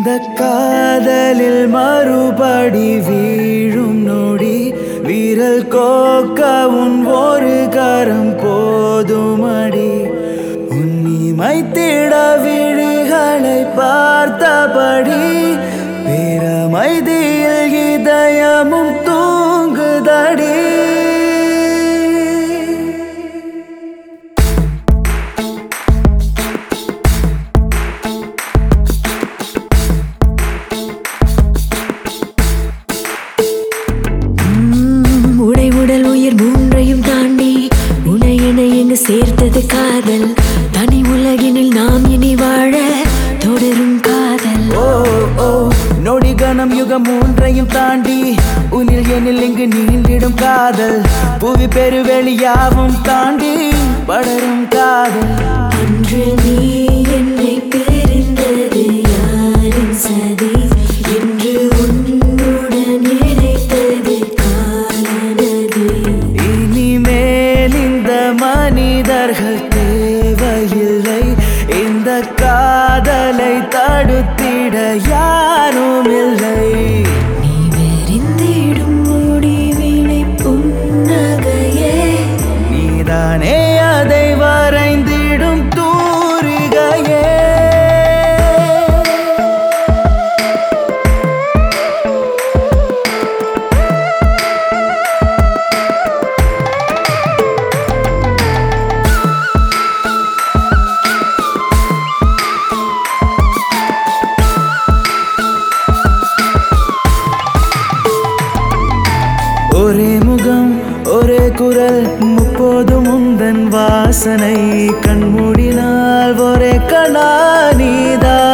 இந்த காதலில் மறுபடி வீழும் நொடி வீரல் கோக்க உன் ஒரு கரம் போதுமடி உன்னிமை திட விழிகளை பார்த்தபடி பேரமைதியில் இதயமும் தூங்குதடி உம், உடை உடல் உயிர் மூன்றையும் தாண்டி உனை என எங்கு சேர்த்தது காதல் தனி உலகினில் நாம் இனி வாழ தொடரும் காதல் ஓ ஓ நொடி கணம் யுகம் மூன்றையும் தாண்டி உனில் எனில் இங்கு நீண்டிடும் காதல் புவி பெருவெளியாவும் தாண்டி படரும் காதல் அன்று நீ என்னை பிரிந்தது யாரின் சதி என்று உன்னுடன் இணைத்தது காலனது இனிமேல் இந்த மனிதர்கள் தேவையில்லை இந்த காதலை தடுத்திட யாரும் இல்லை நீ வெறிந்திடும் முடிவினை புன்னகையே நீதானே அதை வரைந்திடும் தூரிகையே ஒரே முகம் ஒரே குரல் முப்போதும் உந்தன் வாசனை கண்மூடினால் ஒரே கணா நீதா